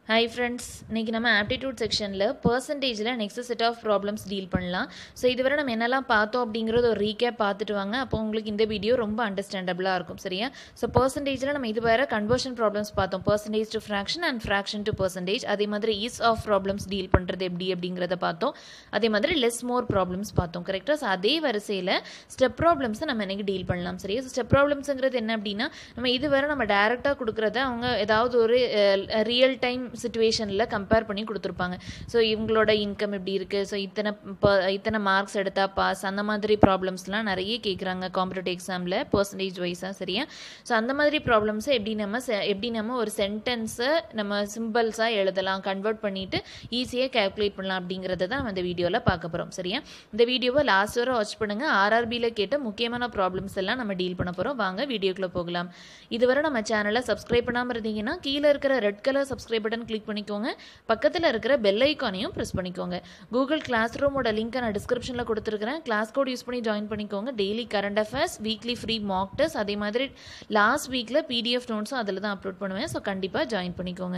Hi friends இன்றைக்கி நம்ம aptitude செக்ஷனில் பர்சன்டேஜில் next set of problems deal பண்ணலாம் ஸோ இதுவரை நம்ம என்னெல்லாம் பார்த்தோம் அப்படிங்கிறது ஒரு ரீகேப் பார்த்துட்டு வாங்க அப்போ உங்களுக்கு இந்த வீடியோ ரொம்ப அண்டர்ஸ்டாண்டபிளாக இருக்கும் சரியா ஸோ பர்சன்டேஜில் நம்ம இதுவரை கன்வர்ஷன் ப்ராப்ளம்ஸ் பார்த்தோம் percentage to fraction and fraction to percentage அதே மாதிரி ஈஸ் ஆஃப் ப்ராப்ளம்ஸ் டீல் பண்ணுறது எப்படி அப்படிங்கிறத பார்த்தோம் அதே மாதிரி லெஸ் மோர் ப்ராப்ளம்ஸ் பார்த்தோம் கரெக்டாக ஸோ அதே வரிசையில் ஸ்டெப் ப்ராப்ளம்ஸை நம்ம இன்னைக்கு டீல் பண்ணலாம் சரியா ஸோ ஸ்டெப் ப்ராப்ளம்ஸுங்கிறது என்ன அப்படின்னா நம்ம இதுவரை நம்ம டேரெக்டாக கொடுக்குறத அவங்க ஏதாவது ஒரு ரியல் டைம் சுச்சுவேஷனில் கம்பேர் பண்ணி கொடுத்துருப்பாங்க ஸோ இவங்களோட இன்கம் எப்படி இருக்குது ஸோ இத்தனை ப- இத்தனை மார்க்ஸ் எடுத்தா பாஸ் அந்த மாதிரி ப்ராப்ளம்ஸ்லாம் நிறைய கேட்குறாங்க காம்படிட்டிவ் எக்ஸாமில் பர்சன்டேஜ் வைஸாக சரியா ஸோ அந்த மாதிரி ப்ராப்ளம்ஸை எப்படி நம்ம se- எப்படி நம்ம ஒரு சென்டென்ஸை நம்ம சிம்பிள்ஸாக எழுதலாம் கன்வெர்ட் பண்ணிவிட்டு ஈஸியாக கேல்குலேட் பண்ணலாம் அப்படிங்கிறத தான் நம்ம இந்த வீடியோவில் பார்க்க போகிறோம் சரியா இந்த வீடியோவை லாஸ்ட் வரை வாட்ச் பண்ணுங்கள் ஆர்ஆர்பியில் கேட்ட முக்கியமான ப்ராப்ளம்ஸ் எல்லாம் நம்ம டீல் பண்ண போகிறோம் வாங்க வீடியோக்குள்ளே போகலாம் இதுவரை நம்ம சேனலை சப்ஸ்கிரைப் பண்ணாமல் இருந்தீங்கன்னா கீழே இருக்கிற red colour subscribe button click பண்ணிக்கோங்க பக்கத்தில் இருக்கிற பெல் ஐக்கானையும் ப்ரெஸ் பண்ணிக்கோங்க கூகுள் கிளாஸ் ரூமோட லிங்க்கை நான் டிஸ்கிரிப்ஷனில் கொடுத்துருக்கிறேன் கிளாஸ் கோட் யூஸ் பண்ணி ஜாயின் பண்ணிக்கோங்க daily current affairs weekly free mock test அதே மாதிரி லாஸ்ட் வீக்கில் பிடிஎஃப் நோட்ஸும் அதில் தான் அப்லோட் பண்ணுவேன் ஸோ கண்டிப்பாக ஜாயின் பண்ணிக்கோங்க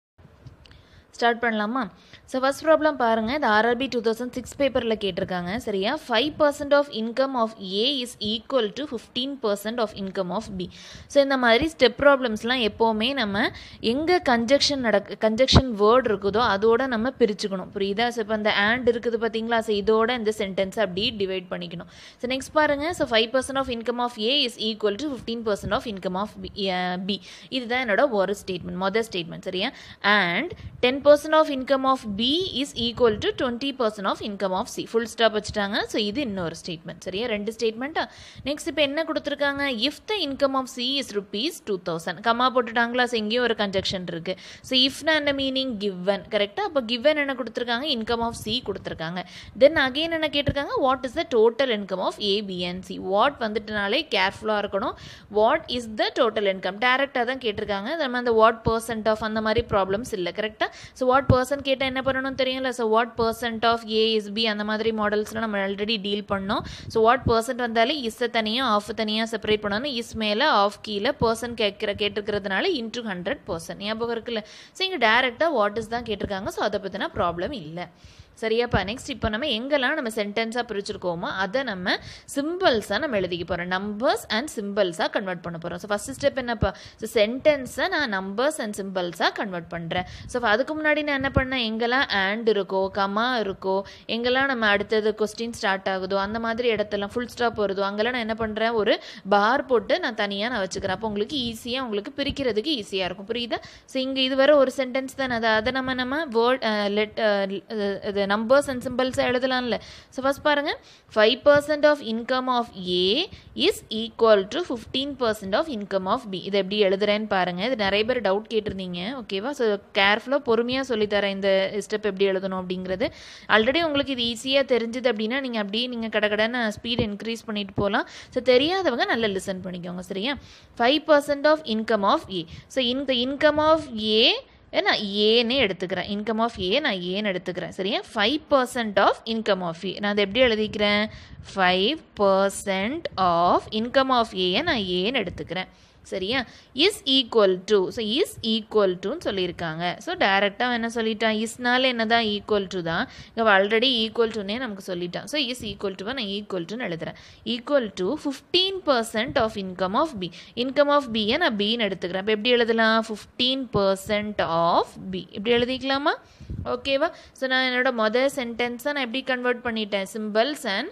ஸ்டார்ட் பண்ணலாமா ஸோ ஃபர்ஸ்ட் ப்ராப்ளம் பாருங்கள் இந்த ஆர்ஆர்பி டூ தௌசண்ட் சிக்ஸ் பேப்பரில் கேட்டிருக்காங்க சரியா five percent of income of A is equal to fifteen percent of income of B so இந்த மாதிரி ஸ்டெப் ப்ராப்ளம்ஸ்லாம் எப்போவுமே நம்ம எங்கே கன்ஜெக்ஷன் நடக்கு கன்ஜெக்ஷன் வேர்ட் இருக்குதோ அதோட நம்ம பிரிச்சுக்கணும் புரியுதா ஸோ இப்போ இந்த ஆண்ட் இருக்குது பார்த்தீங்களா ஸோ இதோட இந்த சென்டென்ஸை அப்படி டிவைட் பண்ணிக்கணும் ஸோ நெக்ஸ்ட் பாருங்கள் so five percent of income of A is equal to fifteen percent of income of B இதுதான் என்னோட ஒரு ஸ்டேட்மெண்ட் மொதல் ஸ்டேட்மெண்ட் சரியா and ten percent of income of B is equal to twenty percent of income of C full stop வச்சுட்டாங்க so இது இன்னொரு statement சரியா ரெண்டு ஸ்டேட்மெண்ட்டா நெக்ஸ்ட் இப்போ என்ன கொடுத்துருக்காங்க if the income of C is rupees two thousand comma போட்டுட்டாங்களா so இங்கேயும் ஒரு கன்ஜெக்ஷன் இருக்கு ஸோ இஃப்னா என்ன மீனிங் கிவன் கரெக்டாக அப்போ கிவன் என்ன கொடுத்துருக்காங்க இன்கம் ஆஃப் சி கொடுத்துருக்காங்க தென் அகைன் என்ன கேட்டிருக்காங்க what is the total income of A B and C what வந்துட்டுனாலே கேர்ஃபுல்லாக இருக்கணும் what is the total income டேரெக்டாக தான் கேட்டிருக்காங்க நம்ம அந்த வாட் பர்சன்ட் ஆஃப் அந்த மாதிரி ப்ராப்ளம்ஸ் இல்லை கரெக்டாக ஸோ வாட் பர்சன்ட் கேட்டால் என்ன பண்ணணும் தெரியும்ல so what percent of A is B அந்த மாதிரி மாடல்ஸ்லாம் நம்ம ஆல்ரெடி டீல் பண்ணோம் ஸோ வாட் பர்சன்ட் வந்தாலே இஸ்ஸை தனியாக ஆஃப் தனியாக செப்பரேட் பண்ணணும் இஸ் மேலே ஆஃப் கீழே பர்சன் கேட்குற கேட்டிருக்கிறதுனால இன்டூ ஹண்ட்ரட் பர்சன்ட் ஞாபகம் இருக்குல்ல ஸோ இங்கே டேரெக்டாக வாட் இஸ் தான் கேட்டிருக்காங்க ஸோ அதை பற்றின ப்ராப்ளம் இல்லை சரியாப்பா நெக்ஸ்ட் இப்போ நம்ம எங்கெல்லாம் நம்ம சென்டென்ஸாக பிரிச்சிருக்கோமோ அதை நம்ம சிம்பிள்ஸாக நம்ம எழுதிக்க போகிறோம் நம்பர்ஸ் அண்ட் சிம்பிள்ஸாக கன்வெர்ட் பண்ண போகிறோம் ஸோ ஃபஸ்ட் ஸ்டெப் என்னப்பா ஸோ சென்டென்ஸை நான் நம்பர்ஸ் அண்ட் சிம்பிள்ஸாக கன்வெர்ட் பண்ணுறேன் ஸோ அதுக்கு முன்னாடி நான் என்ன பண்ணேன் எங்கெல்லாம் ஆண்ட் இருக்கோ கமா இருக்கோ எங்கெல்லாம் நம்ம அடுத்தது கொஸ்டின் ஸ்டார்ட் ஆகுதோ அந்த மாதிரி இடத்தெல்லாம் ஃபுல் ஸ்டாப் வருதோ அங்கெல்லாம் நான் என்ன பண்ணுறேன் ஒரு பார் போட்டு நான் தனியாக நான் வச்சுக்கிறேன் அப்போ உங்களுக்கு ஈஸியாக உங்களுக்கு பிரிக்கிறதுக்கு ஈஸியாக இருக்கும் புரியுதா ஸோ இங்கே இதுவரை ஒரு சென்டென்ஸ் தானே அதை அதை நம்ம நம்ம வேர்ட் லெட் இது நம்பர்ஸ் அண்ட் சிம்பிள்ஸை எழுதலாம்ல ஸோ ஃபஸ்ட் பாருங்கள் five percent of income of A is equal to fifteen percent of income of B இதை எப்படி எழுதுறேன்னு பாருங்கள் இது நிறைய பேர் டவுட் கேட்டிருந்தீங்க ஓகேவா ஸோ கேர்ஃபுல்லாக பொறுமையாக சொல்லித்தரேன் இந்த ஸ்டெப் எப்படி எழுதணும் அப்படிங்கிறது ஆல்ரெடி உங்களுக்கு இது ஈஸியாக தெரிஞ்சுது அப்படின்னா நீங்கள் அப்படியே நீங்கள் கடகடன்னு ஸ்பீட் இன்க்ரீஸ் பண்ணிட்டு போகலாம் ஸோ தெரியாதவங்க நல்லா லிசன் பண்ணிக்கோங்க சரியா five percent of income of A so இந்த இன்கம் ஆஃப் ஏ நான் ஏன்னு எடுத்துக்கிறேன் இன்கம் ஆஃப் ஏ நான் ஏன்னு எடுத்துக்கிறேன் சரியா five percent of income of A நான் அதை எப்படி எழுதிக்கிறேன் five percent of income of ஏயை நான் ஏன்னு எடுத்துக்கிறேன் சரியா is equal to so is equal டுன்னு சொல்லியிருக்காங்க ஸோ டேரெக்டாக என்ன சொல்லிட்டான் இஸ்னால என்ன தான் ஈக்குவல் டு தான் இங்கே ஆல்ரெடி ஈக்குவல் டுனே நமக்கு சொல்லிட்டான் ஸோ இஸ் ஈக்குவல் டுவை நான் ஈக்குவல் டுன்னு எழுதுறேன் equal to fifteen percent of income of B income of பியை நான் பின்னு எடுத்துக்கிறேன் இப்போ எப்படி எழுதலாம் ஃபிஃப்டீன் பர்சன்ட் ஆஃப் பி இப்படி எழுதிக்கலாமா ஓகேவா ஸோ நான் என்னோட மொதல் சென்டென்ஸை நான் எப்படி கன்வெர்ட் பண்ணிட்டேன் சிம்பிள்ஸ் அண்ட்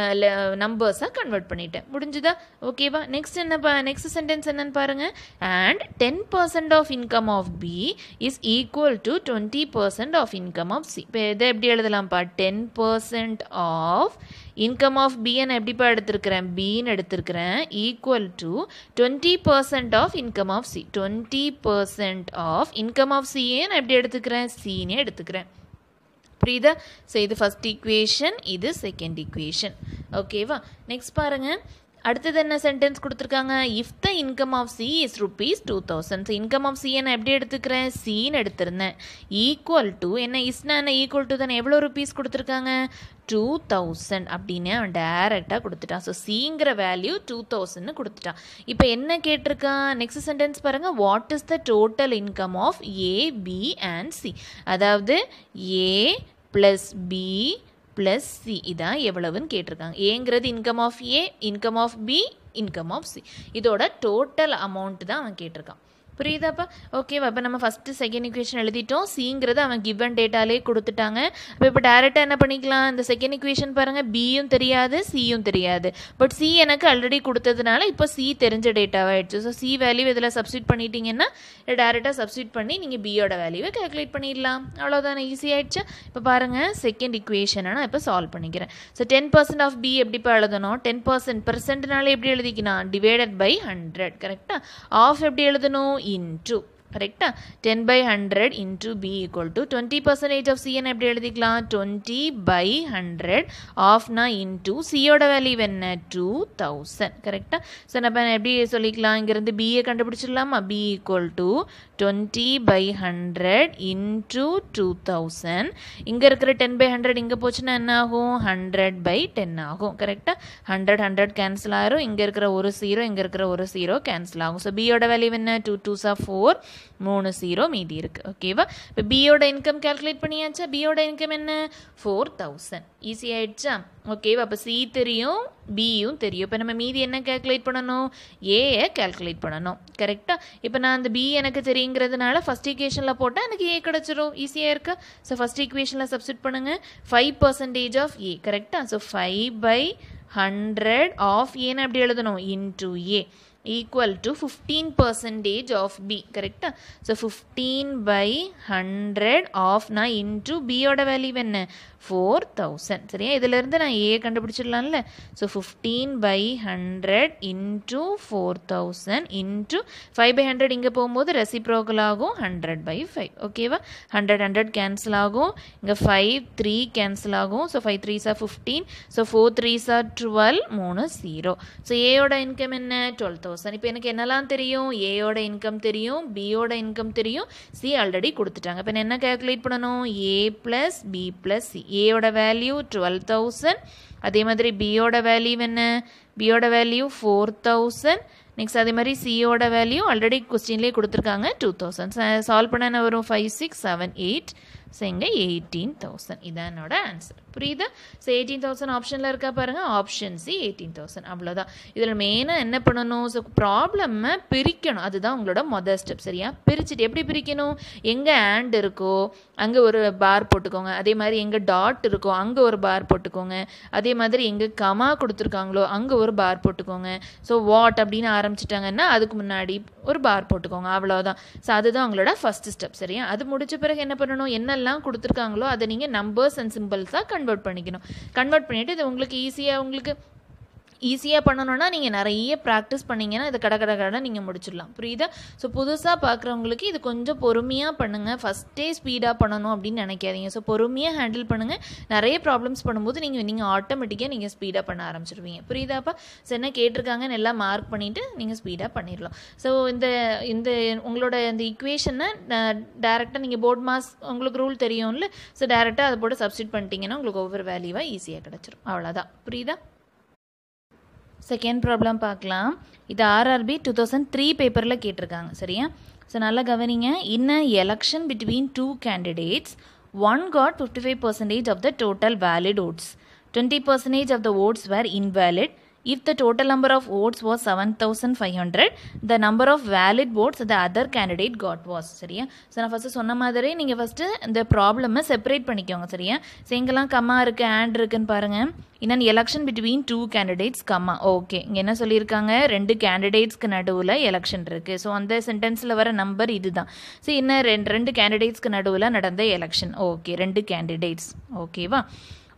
நம்பர்ஸாக கன்வெர்ட் பண்ணிட்டேன் முடிஞ்சுதா ஓகேவா நெக்ஸ்ட் என்னப்பா நெக்ஸ்ட் சென்டென்ஸ் என்னன்னு பாருங்க and ten percent of income of B is equal to twenty percent of income of C இப்போ இதை எப்படி எழுதலாம்ப்பா ten percent of income of பின்னு எப்படிப்பா எடுத்திருக்கிறேன் பின்னு எடுத்திருக்கிறேன் equal to twenty percent of income of C twenty percent of income of சியே நான் எப்படி எடுத்துக்கிறேன் சின்னே எடுத்துக்கிறேன் புரியுதா ஸோ இது ஃபஸ்ட் ஈக்குவேஷன் இது செகண்ட் ஈக்குவேஷன் ஓகேவா நெக்ஸ்ட் பாருங்க அடுத்தது என்ன சென்டென்ஸ் கொடுத்துருக்காங்க if the income of C is rupees two thousand so income of C நான் எப்படி எடுத்துக்கிறேன் சின்னு எடுத்திருந்தேன் ஈக்குவல் டு என்ன இஸ்னா என்ன ஈக்குவல் டு தானே எவ்வளோ ருபீஸ் கொடுத்துருக்காங்க டூ தௌசண்ட் அப்படின்னு அவன் டைரெக்டாக கொடுத்துட்டான் ஸோ சிங்கிற வேல்யூ டூ தௌசண்ட்னு கொடுத்துட்டான் இப்போ என்ன கேட்டிருக்கான் நெக்ஸ்ட் சென்டென்ஸ் பாருங்கள் what is the total income of A B and C அதாவது A plus B plus C இதான் எவ்வளவுன்னு கேட்டிருக்காங்க ஏங்கிறது income of A income of B income of C இதோட டோட்டல் அமௌண்ட் தான் அவன் கேட்டிருக்கான் புரியுதாப்பா ஓகேவா இப்போ நம்ம ஃபஸ்ட்டு செகண்ட் இக்குவேஷன் எழுதிட்டோம் சிங்கிறது அவன் கிவன் டேட்டாலே கொடுத்துட்டாங்க அப்போ இப்போ டேரெக்டாக என்ன பண்ணிக்கலாம் இந்த செகண்ட் இக்குவேஷன் பாருங்கள் பியும் தெரியாது சியும் தெரியாது பட் சி எனக்கு ஆல்ரெடி கொடுத்ததுனால இப்போ சி தெரிஞ்ச டேட்டாவாகிடுச்சு ஸோ சி வேல்யூ இதில் சப்ஸ்டியூட் பண்ணிட்டீங்கன்னா டேரெக்டாக சப்ஸ்டியூட் பண்ணி நீங்கள் பியோட வேல்யூவை கால்குலேட் பண்ணிடலாம் அவ்வளோதானே ஈஸி ஆயிடுச்சு இப்போ பாருங்கள் செகண்ட் இக்குவேஷனை நான் இப்போ சால்வ் பண்ணிக்கிறேன் so ten percent of B எப்படிப்பா எழுதணும் டென் பர்சன்ட் பர்சன்ட்னால எப்படி எழுதிக்கலாம் டிவைடட் பை ஹண்ட்ரட் கரெக்டாக ஆஃப் எப்படி எழுதணும் இன்டூ கரெக்டா ten by hundred into B equal to twenty percentage of சிஎன் எப்படி எழுதிக்கலாம் டுவெண்ட்டி பை ஹண்ட்ரட் ஆஃப்னா இன்டூ சியோட வேல்யூ என்ன டூ தௌசண்ட் கரெக்டாக ஸோ நம்ம எப்படி சொல்லிக்கலாம் இங்கேருந்து பிஏ கண்டுபிடிச்சிடலாமா B equal to twenty by hundred into two thousand இங்கே இருக்கிற டென் பை ஹண்ட்ரட் இங்கே போச்சுன்னா என்ன ஆகும் ஹண்ட்ரட் பை டென் ஆகும் கரெக்டாக ஹண்ட்ரட் ஹண்ட்ரட் கேன்சல் ஆயிரும் இங்கே இருக்கிற ஒரு ஜீரோ இங்கே இருக்கிற ஒரு ஜீரோ கேன்சல் ஆகும் ஸோ பியோட வேல்யூ என்ன டூ டூஸா ஃபோர் மூணு ஜீரோ மீதி இருக்குது ஓகேவா இப்போ பியோட இன்கம் கால்குலேட் பண்ணியாச்சா பியோட இன்கம் என்ன ஃபோர் தௌசண்ட் ஈஸி ஆயிடுச்சா ஓகேவா அப்போ சி தெரியும் பியும் தெரியும் இப்போ நம்ம மீதி என்ன கால்குலேட் பண்ணணும் ஏயை கால்குலேட் பண்ணணும் கரெக்டாக இப்போ நான் அந்த பி எனக்கு தெரியுங்கிறதுனால ஃபஸ்ட் ஈக்குவேஷனில் போட்டால் எனக்கு ஏ கிடச்சிரும் ஈஸியாக இருக்கா ஸோ ஃபஸ்ட் ஈக்குவேஷனில் சப்ஸ்டிட் பண்ணுங்கள் ஃபைவ் பர்சன்டேஜ் ஆஃப் ஏ கரெக்டாக so five by hundred of ஏன்னு எப்படி எழுதணும் into A equal to 15 percentage of B கரெக்டா so fifteen by hundred of நான் இன்டூ பியோட வேல்யூ என்ன ஃபோர் தௌசண்ட் சரியா இதிலேருந்து நான் ஏ கண்டுபிடிச்சிடலாம்ல so fifteen by hundred into four thousand into five by hundred இங்கே போகும்போது ரெசிப்ரோக்கல் ஆகும் ஹண்ட்ரட் பை ஃபைவ் ஓகேவா ஹண்ட்ரட் ஹண்ட்ரட் கேன்சல் ஆகும் இங்கே ஃபைவ் த்ரீ கேன்சல் ஆகும் ஸோ ஃபைவ் த்ரீ சார் ஃபிஃப்டீன் ஸோ ஃபோர் த்ரீ சார் டுவெல் மூணு ஜீரோ ஸோ ஏயோட இன்கம் என்ன டுவெல் தௌசண்ட் இப்போ எனக்கு என்னெல்லாம் தெரியும் ஏயோட இன்கம் தெரியும் பியோட இன்கம் தெரியும் சி ஆல்ரெடி கொடுத்துட்டாங்க இப்போ நான் என்ன கேல்குலேட் பண்ணணும் A plus B plus C ஏயோட வேல்யூ டுவெல் தௌசண்ட் அதே மாதிரி பியோட வேல்யூ என்ன பியோட வேல்யூ ஃபோர் தௌசண்ட் நெக்ஸ்ட் அதே மாதிரி சியோட வேல்யூ ஆல்ரெடி கொஸ்டின்லேயே கொடுத்துருக்காங்க டூ தௌசண்ட் சால்வ் பண்ண என்ன வரும் five six seven eight so இங்கே எயிட்டீன் தௌசண்ட் இதான் என்னோட ஆன்சர் புரியுதா ஸோ எயிட்டீன் தௌசண்ட் ஆப்ஷனில் இருக்கா பாருங்கள் ஆப்ஷன் சி எயிட்டீன் தௌசண்ட் அவ்வளோதான் இதில் மெயினாக என்ன பண்ணணும் ஸோ ப்ராப்ளம்மை பிரிக்கணும் அதுதான் உங்களோட மொதல் ஸ்டெப் சரியா பிரிச்சுட்டு எப்படி பிரிக்கணும் எங்கே ஆண்ட் இருக்கோ அங்கே ஒரு பார் போட்டுக்கோங்க அதே மாதிரி எங்கே டாட் இருக்கோ அங்கே ஒரு பார் போட்டுக்கோங்க அதே மாதிரி எங்கே கமா கொடுத்துருக்காங்களோ அங்கே ஒரு பார் போட்டுக்கோங்க ஸோ வாட் அப்படின்னு ஆரம்பிச்சிட்டாங்கன்னா அதுக்கு முன்னாடி ஒரு பார் போட்டுக்கோங்க அவ்வளோதான் ஸோ அதுதான் உங்களோட ஃபஸ்ட்டு ஸ்டெப் சரியா அது முடிச்ச பிறகு என்ன பண்ணணும் என்னெல்லாம் கொடுத்துருக்காங்களோ அதை நீங்கள் நம்பர்ஸ் அண்ட் சிம்பிள்ஸாக கன்வெர்ட் பண்ணிக்கணும் கன்வெர்ட் பண்ணிவிட்டு இது உங்களுக்கு ஈஸியாக உங்களுக்கு ஈஸியாக பண்ணணும்னா நீங்கள் நிறைய ப்ராக்டிஸ் பண்ணிங்கன்னா இதை கட கட கடை நீங்கள் முடிச்சிடலாம் புரியுதா ஸோ புதுசாக பார்க்குறவங்களுக்கு இது கொஞ்சம் பொறுமையாக பண்ணுங்கள் ஃபஸ்ட்டே ஸ்பீடாக பண்ணணும் அப்படின்னு நினைக்காதீங்க ஸோ பொறுமையாக ஹேண்டில் பண்ணுங்கள் நிறைய ப்ராப்ளம்ஸ் பண்ணும்போது நீங்கள் நீங்கள் ஆட்டோமேட்டிக்காக நீங்கள் ஸ்பீடாக பண்ண ஆரம்பிச்சிருவீங்க புரியுதாப்பா ஸோ என்ன கேட்டிருக்காங்கன்னு எல்லாம் மார்க் பண்ணிவிட்டு நீங்கள் ஸ்பீடாக பண்ணிடலாம் ஸோ இந்த இந்த உங்களோட இந்த இக்குவேஷனை டேரெக்டாக நீங்கள் போர்ட் மாஸ் உங்களுக்கு ரூல் தெரியும்ல ஸோ டேரெக்டாக அதை போட்டு சப்ஸ்டிட் பண்ணிட்டீங்கன்னா உங்களுக்கு ஒவ்வொரு வேல்யூவாக ஈஸியாக கிடச்சிரும் அவ்வளோதான் புரியுதா செகண்ட் ப்ராப்ளம் பார்க்கலாம் இது ஆர்ஆர்பி டூ தௌசண்ட் த்ரீ பேப்பரில் கேட்டிருக்காங்க சரியா ஸோ நல்லா கவனிங்க in a election between two candidates one got fifty five percentage of the total valid votes twenty percentage of the votes were invalid if the total number of votes was 7500 the number of valid votes the other candidate got was சரியா so நான் first சொன்ன மாதிரி நீங்கள் first இந்த ப்ராப்ளமை separate பண்ணிக்கோங்க சரியா so எங்கெல்லாம் கம்மா இருக்குது ஆண்ட் இருக்குன்னு பாருங்கள் இன்னும் election between two candidates comma okay இங்கே என்ன சொல்லியிருக்காங்க ரெண்டு கேண்டிடேட்ஸ்க்கு நடுவில் எலெக்ஷன் இருக்குது ஸோ அந்த சென்டென்ஸில் வர நம்பர் இதுதான் ஸோ இன்னும் ரெண்டு ரெண்டு கேண்டிடேட்ஸ்க்கு நடுவில் நடந்த எலெக்ஷன் ஓகே ரெண்டு கேண்டிடேட்ஸ் ஓகேவா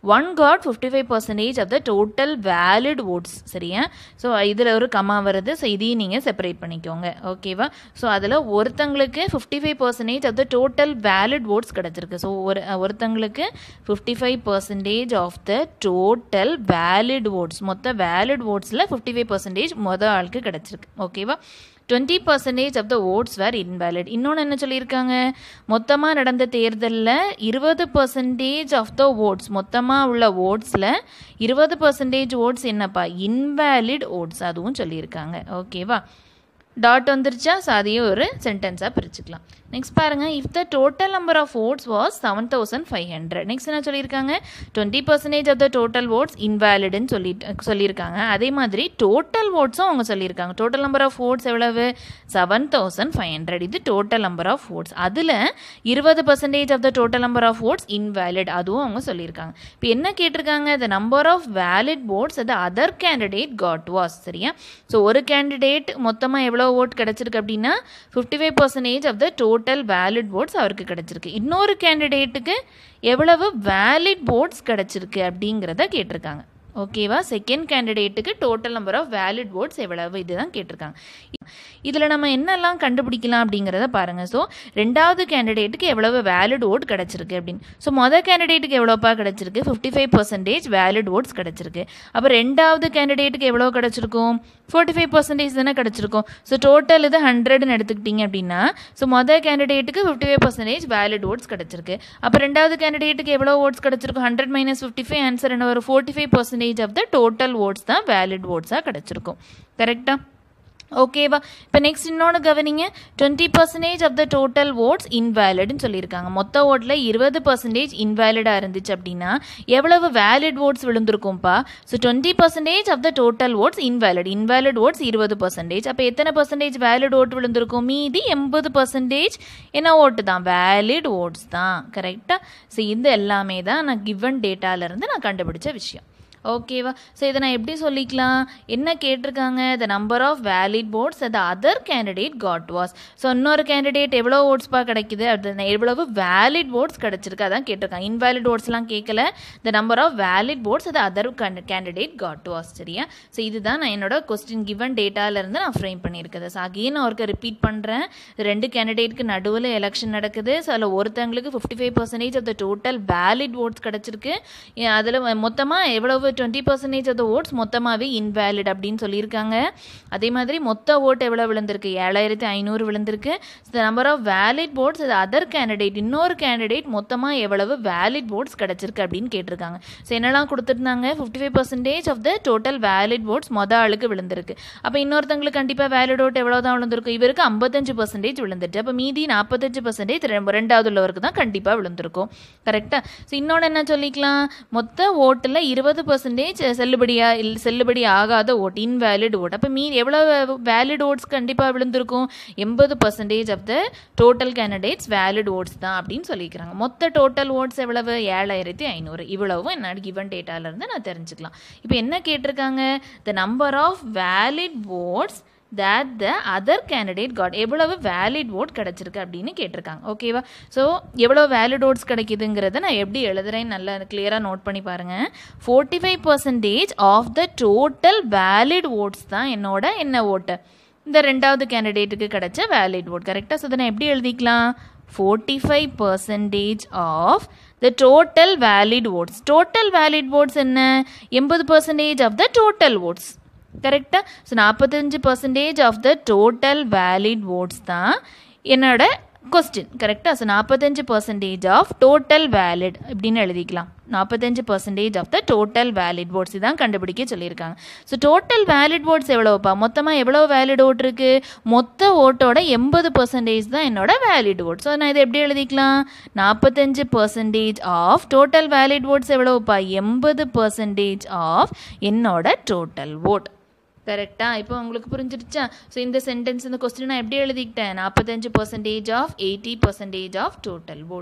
one got fifty five percentage of the total valid votes சரியா ஸோ இதில் ஒரு கமா வருது ஸோ இதையும் நீங்கள் செப்பரேட் பண்ணிக்கோங்க ஓகேவா ஸோ அதில் ஒருத்தங்களுக்கு fifty five percentage of the total valid votes கிடச்சிருக்கு ஸோ ஒரு ஒருத்தங்களுக்கு fifty five percentage of the total valid votes மொத்த வேலிட் ஓட்ஸில் ஃபிஃப்டி ஃபைவ் பர்சன்டேஜ் மொதல் ஆளுக்கு கிடச்சிருக்கு ஓகேவா twenty percentage of the votes were invalid இன்னொன்று என்ன சொல்லியிருக்காங்க மொத்தமாக நடந்த தேர்தலில் இருபது பர்சன்டேஜ் ஆஃப் த ஓட்ஸ் மொத்தமாக உள்ள ஓட்ஸில் இருபது பர்சன்டேஜ் ஓட்ஸ் என்னப்பா இன்வேலிட் ஓட்ஸ் அதுவும் சொல்லியிருக்காங்க ஓகேவா டாட் வந்துருச்சா ஸோ அதையும் ஒரு சென்டென்ஸாக பிரிச்சுக்கலாம் நெக்ஸ்ட் பாருங்கள் if the total number of votes was seven thousand five hundred next என்ன சொல்லியிருக்காங்க twenty percentage of the total votes இன்வேலிடுன்னு சொல்லிட்டு சொல்லியிருக்காங்க அதே மாதிரி டோட்டல் ஓட்ஸும் அவங்க சொல்லியிருக்காங்க டோட்டல் நம்பர் ஆஃப் ஓட்ஸ் எவ்வளவு செவன் தௌசண்ட் ஃபைவ் ஹண்ட்ரட் இது டோட்டல் நம்பர் ஆஃப் ஓட்ஸ் அதில் இருபது percentage of the total number of votes invalid அதுவும் அவங்க சொல்லியிருக்காங்க இப்போ என்ன கேட்டிருக்காங்க the number of valid votes அது அதர் கேண்டிடேட் காட் வாஸ் சரியா ஸோ ஒரு கேண்டிடேட் மொத்தமாக எவ்வளோ ஓட் கிடச்சிருக்கு அப்படின்னா fifty five percentage of the total valid votes அவருக்கு கிடச்சிருக்கு இன்னொரு கேண்டிடேட்டுக்கு எவ்வளவு வேலிட் ஓட்ஸ் கிடச்சிருக்கு அப்படிங்கிறத கேட்டிருக்காங்க ஓகேவா செகண்ட் கேண்டிடேட்டுக்கு total number of valid votes எவ்வளவு இதுதான் கேட்டிருக்காங்க இதில் நம்ம என்னெல்லாம் கண்டுபிடிக்கலாம் அப்படிங்கிறத பாருங்கள் ஸோ ரெண்டாவது கேண்டிடேட்டுக்கு எவ்வளவு வேலிட் ஓட் கிடச்சிருக்கு அப்படின்னு ஸோ மொதல் கேண்டிடேட்டுக்கு எவ்வளோப்பா கிடச்சிருக்கு fifty five percentage valid votes கிடச்சிருக்கு அப்போ ரெண்டாவது கேண்டிடேட்டுக்கு எவ்வளோ கிடச்சிருக்கும் ஃபோர்ட்டி ஃபைவ் பர்சன்டேஜ் தானே கிடச்சிருக்கும் ஸோ டோட்டல் இது ஹண்ட்ரட்னு எடுத்துக்கிட்டிங்க அப்படின்னா ஸோ மொதல் கேண்டிடேட்டுக்கு fifty five percentage valid votes கிடச்சிருக்கு அப்போ ரெண்டாவது கேண்டிடேட்டுக்கு எவ்வளோ ஓட்ஸ் கிடச்சிருக்கும் hundred minus fifty five answer என்ன வரும் forty five percentage of the total votes தான் வேலிட் ஓட்ஸாக கிடச்சிருக்கும் கரெக்டாக ஓகேவா இப்போ நெக்ஸ்ட் இன்னொன்று கவனிங்க twenty percentage of the total votes இன்வேலிட்னு சொல்லியிருக்காங்க மொத்த ஓட்டில் இருபது பர்சன்டேஜ் இன்வேலிடாக இருந்துச்சு அப்படின்னா எவ்வளவு வேலிட் ஓட்ஸ் விழுந்திருக்கும்ப்பா so twenty percentage of the total votes invalid invalid oats இருபது பர்சன்டேஜ் அப்போ எத்தனை பர்சன்டேஜ் வேலிட் ஓட் விழுந்திருக்கும் மீதி எண்பது பர்சன்டேஜ் என்ன ஓட்டு தான் வேலிட் ஓட்ஸ் தான் கரெக்டாக ஸோ இது எல்லாமே தான் நான் கிவன் டேட்டாலேருந்து நான் கண்டுபிடிச்ச விஷயம் ஓகேவா ஸோ இதை நான் எப்படி சொல்லிக்கலாம் என்ன கேட்டிருக்காங்க the number of valid votes the other candidate got was so இன்னொரு கேண்டிடேட் எவ்வளோ ஓட்ஸ்பா கிடைக்குது அது எவ்வளவு வேலிட் போர்ட்ஸ் கிடச்சிருக்கு அதான் கேட்டிருக்காங்க இன்வேலிட் ஓட்ஸ்லாம் கேட்கல the number of valid votes அது அதர் கேண்டிடேட் காட் வாஸ் சரியா ஸோ இதுதான் நான் என்னோட கொஸ்டின் கிவன் டேட்டாலேருந்து நான் ஃப்ரேம் பண்ணியிருக்குது ஸோ அகெயின் நான் ஒருக்க ரிப்பீட் பண்ணுறேன் ரெண்டு கேண்டிடேட்க்கு நடுவில் எலெக்ஷன் நடக்குது ஸோ அதில் ஒருத்தங்களுக்கு fifty five percentage of the total valid votes கிடச்சிருக்கு அதில் மொத்தமாக எவ்வளவு twenty percentage of the votes மொத்தமாகவே இன்வேலிட் அப்படின்னு சொல்லியிருக்காங்க அதே மாதிரி மொத்த ஓட் எவ்வளோ விழுந்திருக்கு ஏழாயிரத்தி ஐநூறு விழுந்திருக்கு the number of valid votes அது அதர் கேண்டிடேட் இன்னொரு கேண்டிடேட் மொத்தமாக எவ்வளவு வேலிட் போர்ட்ஸ் கிடச்சிருக்கு அப்படின்னு கேட்டிருக்காங்க ஸோ என்னெல்லாம் கொடுத்துருந்தாங்க fifty five percentage of the total valid votes மொதல் ஆளுக்கு விழுந்திருக்கு அப்போ இன்னொருத்தங்களுக்கு கண்டிப்பாக வேலிட் ஓட் எவ்வளோ தான் விழுந்திருக்கும் இவருக்கு ஐம்பத்தஞ்சு பர்சன்டேஜ் விழுந்துருச்சு அப்போ மீதி நாற்பத்தஞ்சு பர்சன்டேஜ் ரெண்டாவது உள்ளவருக்கு தான் கண்டிப்பாக விழுந்திருக்கும் கரெக்டாக ஸோ இன்னொன்று என்ன சொல்லிக்கலாம் மொத்த ஓட்டில் இருபது பர்சன்டேஜ் செல்லுபடியா இல் செல்லுபடி ஆகாத ஓட் இன்வேலிட் ஓட் அப்போ மீ எவ்வளோ வேலிட் ஓட்ஸ் கண்டிப்பாக விழுந்திருக்கும் எண்பது percentage of the total candidates valid votes தான் அப்படின்னு சொல்லிக்கிறாங்க மொத்த டோட்டல் ஓட்ஸ் எவ்வளவு ஏழாயிரத்தி ஐநூறு இவ்வளவும் என்ன கிவன் டேட்டாலேருந்து நான் தெரிஞ்சுக்கலாம் இப்போ என்ன கேட்டிருக்காங்க the number of valid votes that the other candidate got எவ்வளவு வேலிட் ஓட் கிடச்சிருக்கு அப்படின்னு கேட்டிருக்காங்க ஓகேவா ஸோ எவ்வளோ வேலிட் ஓட்ஸ் கிடைக்குதுங்கிறத நான் எப்படி எழுதுறேன்னு நல்லா கிளியராக நோட் பண்ணி பாருங்கள் forty five percentage of the total valid votes தான் என்னோட என்ன ஓட்டு இந்த ரெண்டாவது கேண்டிடேட்டுக்கு கிடைச்ச வேலிட் ஓட் கரெக்டாக ஸோ நான் எப்படி எழுதிக்கலாம் forty five percentage of the total valid votes total valid votes என்ன எண்பது percentage of the total votes கரெக்டாக ஸோ நாற்பத்தஞ்சு percentage of the total valid votes தான் என்னோட கொஸ்டின் கரெக்டாக ஸோ நாற்பத்தஞ்சு பர்சன்டேஜ் ஆஃப் டோட்டல் வேலிட் இப்படின்னு எழுதிக்கலாம் நாற்பத்தஞ்சு percentage of the total valid votes இதான் கண்டுபிடிக்க சொல்லியிருக்காங்க ஸோ டோட்டல் வேலிட் ஓட்ஸ் எவ்வளோப்பா மொத்தமாக எவ்வளோ வேலிட் ஓட் இருக்குது மொத்த ஓட்டோட எண்பது பர்சன்டேஜ் தான் என்னோட வேலிட் ஓட் ஸோ நான் இதை எப்படி எழுதிக்கலாம் நாற்பத்தஞ்சு percentage of total valid votes எவ்வளோப்பா எண்பது பர்சன்டேஜ் ஆஃப் என்னோட டோட்டல் ஓட் கரெக்டாக இப்போ உங்களுக்கு புரிஞ்சிருச்சா ஸோ இந்த சென்டென்ஸ் இந்த கொஸ்டின் நான் எப்படி எழுதிக்கிட்டேன் நாற்பத்தஞ்சு percentage of eighty percentage of total votes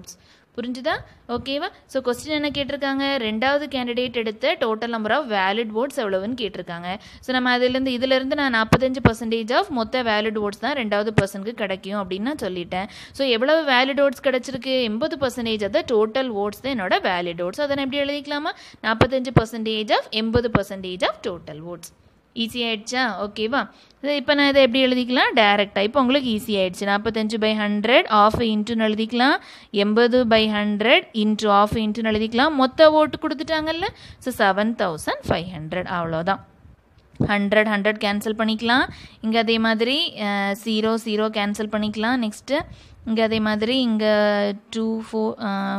புரிஞ்சுதா ஓகேவா ஸோ கொஸ்டின் என்ன கேட்டிருக்காங்க ரெண்டாவது கேண்டிடேட் எடுத்த total number of valid votes எவ்வளவுன்னு கேட்டிருக்காங்க ஸோ நம்ம அதுலேருந்து இதுலேருந்து நான் நாற்பத்தஞ்சு பர்சன்டேஜ் ஆஃப் மொத்த வேலிட் ஓட்ஸ் தான் ரெண்டாவது பர்சனுக்கு கிடைக்கும் அப்படின்னு நான் சொல்லிட்டேன் ஸோ எவ்வளவு வேலிட் ஓட்ஸ் கிடச்சிருக்கு எண்பது percentage of the total votes தான் என்னோட வேலிட் ஓட்ஸ் அதை நான் எப்படி எழுதிக்கலாமா நாற்பத்தஞ்சு பர்சன்டேஜ் ஆஃப் எண்பது percentage of total votes easy ஆயிடுச்சா ஓகேவா இப்போ நான் இதை எப்படி எழுதிக்கலாம் டேரெக்டாக இப்போ உங்களுக்கு ஈஸி ஆயிடுச்சு நாற்பத்தஞ்சு பை ஹண்ட்ரட் ஆஃப் இன்ட்டுன்னு எழுதிக்கலாம் எண்பது பை ஹண்ட்ரட் இன்ட்டு ஆஃப் இன்ட்டுன்னு எழுதிக்கலாம் மொத்த ஓட்டு கொடுத்துட்டாங்கல்ல so seven thousand five hundred அவ்வளோதான் ஹண்ட்ரட் ஹண்ட்ரட் கேன்சல் பண்ணிக்கலாம் இங்கே அதே மாதிரி ஜீரோ ஜீரோ கேன்சல் பண்ணிக்கலாம் நெக்ஸ்ட்டு இங்கே அதே மாதிரி இங்கே two four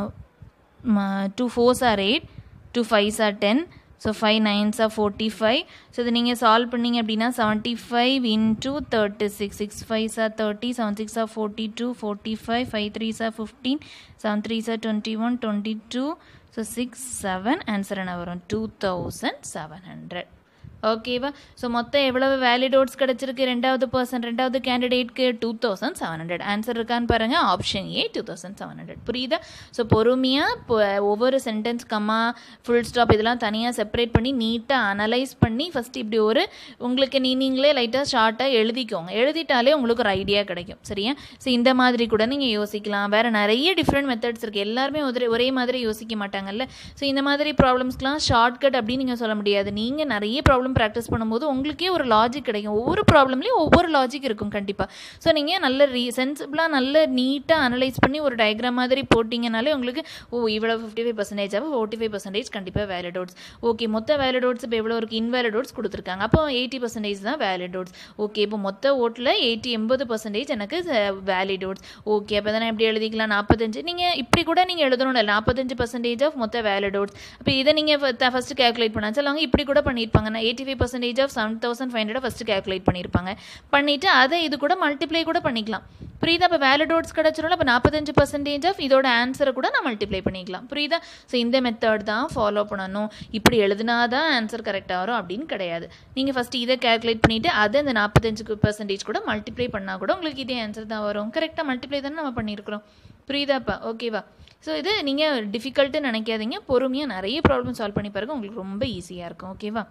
two fours or eight two fives or ten so five nines or forty five so இது நீங்கள் சால்வ் பண்ணிங்க அப்படின்னா seventy five into thirty six six five or thirty seven six or forty two forty five five three or fifteen seven three or twenty one twenty two so six seven answer என்ன வரும் two thousand seven hundred okay so மொத்தம் எவ்வளவு valid votes கிடச்சிருக்கு ரெண்டாவது person ரெண்டாவது கேண்டிடேட்க்கு two thousand seven hundred answer இருக்கான்னு பாருங்கள் option A two thousand seven hundred புரியுதா ஸோ பொறுமையாக இப்போ ஒவ்வொரு சென்டென்ஸ் கம்மா ஃபுல் ஸ்டாப் இதெல்லாம் தனியாக செப்பரேட் பண்ணி நீட்டாக அனலைஸ் பண்ணி ஃபஸ்ட் இப்படி ஒரு உங்களுக்கு நீ நீங்களே லைட்டாக ஷார்ட்டாக எழுதிக்கோங்க எழுதிட்டாலே உங்களுக்கு ஒரு ஐடியா கிடைக்கும் சரியா ஸோ இந்த மாதிரி கூட நீங்கள் யோசிக்கலாம் வேறு நிறைய டிஃப்ரெண்ட் மெத்தட்ஸ் இருக்குது எல்லாருமே ஒரே ஒரே மாதிரி யோசிக்க மாட்டாங்கல்ல ஸோ இந்த மாதிரி ப்ராப்ளம்ஸ்க்கெலாம் ஷார்ட்கட் அப்படின்னு நீங்கள் சொல்ல முடியாது நீங்கள் நிறைய ப்ராப்ளம் ப்ராக்டிஸ் பண்ணும்போது உங்களுக்கே ஒரு லாஜிக் கிடைக்கும் ஒவ்வொரு ப்ராப்ளம்லேயும் ஒவ்வொரு லாஜிக் இருக்கும் கண்டிப்பாக ஸோ நீங்கள் நல்ல ரீ சென்சிபிளாக நல்ல நீட்டாக அனலைஸ் பண்ணி ஒரு டயக்ராம் மாதிரி போட்டிங்கனாலே உங்களுக்கு ஓ இவ்வளோ ஃபிஃப்டி ஃபைவ் பர்சன்டேஜ் ஆகும் ஃபோர்ட்டி ஃபைவ் பர்சன்டேஜ் கண்டிப்பாக வேலிடோட்ஸ் ஓகே மொத்த வேலிடோட்ஸ் இப்போ எவ்வளோ இருக்குது இன்வேலிடோட்ஸ் கொடுத்துருக்காங்க அப்போ எயிட்டி பர்சன்டேஜ் தான் வேலிடோட்ஸ் ஓகே இப்போ மொத்த ஓட்டில் எயிட்டி எண்பது பர்சன்டேஜ் எனக்கு வேலிடோட்ஸ் ஓகே அப்போ தானே எப்படி எழுதிக்கலாம் நாற்பத்தஞ்சு நீங்கள் இப்படி கூட நீங்கள் எழுதணும் இல்லை நாற்பத்தஞ்சு பர்சன்டேஜ் ஆஃப் மொத்த வேலிடோட்ஸ் இப்போ இதை நீங்கள் ஃபஸ்ட்டு கேல்குலேட் பண்ணா சில அவங்க இப்படி கூட பண்ணியிருப்பாங்க நான் eighty five percentage of seven thousand five hundred first calculate பண்ணியிருப்பாங்க பண்ணிவிட்டு அதை இது கூட மல்டிப்ளை கூட பண்ணிக்கலாம் புரியுதா இப்போ வேலிடோட்ஸ் கிடச்சிரும் அப்போ நாற்பத்தஞ்சு பர்சன்டேஜ் ஆஃப் இதோட ஆன்சரை கூட நான் மல்டிப்ளை பண்ணிக்கலாம் புரியுதா ஸோ இந்த மெத்தட் தான் ஃபாலோ பண்ணணும் இப்படி எழுதினா தான் ஆன்சர் கரெக்டாக வரும் அப்படின்னு கிடையாது நீங்கள் ஃபஸ்ட்டு இதை கேல்குலேட் பண்ணிவிட்டு அதை இந்த நாற்பத்தஞ்சு பர்சன்டேஜ் கூட மல்டிப்ளை பண்ணால் கூட உங்களுக்கு இதே ஆன்சர் தான் வரும் கரெக்டாக மல்டிப்ளை தானே நம்ம பண்ணியிருக்கிறோம் புரியுதாப்பா ஓகேவா ஸோ இது நீங்கள் டிஃபிகல்ட்டு நினைக்காதீங்க பொறுமையாக நிறைய ப்ராப்ளம் சால்வ் பண்ணி பாருங்கள் உங்களுக்கு ரொம்ப ஈஸியாக இருக்கும் ஓகேவா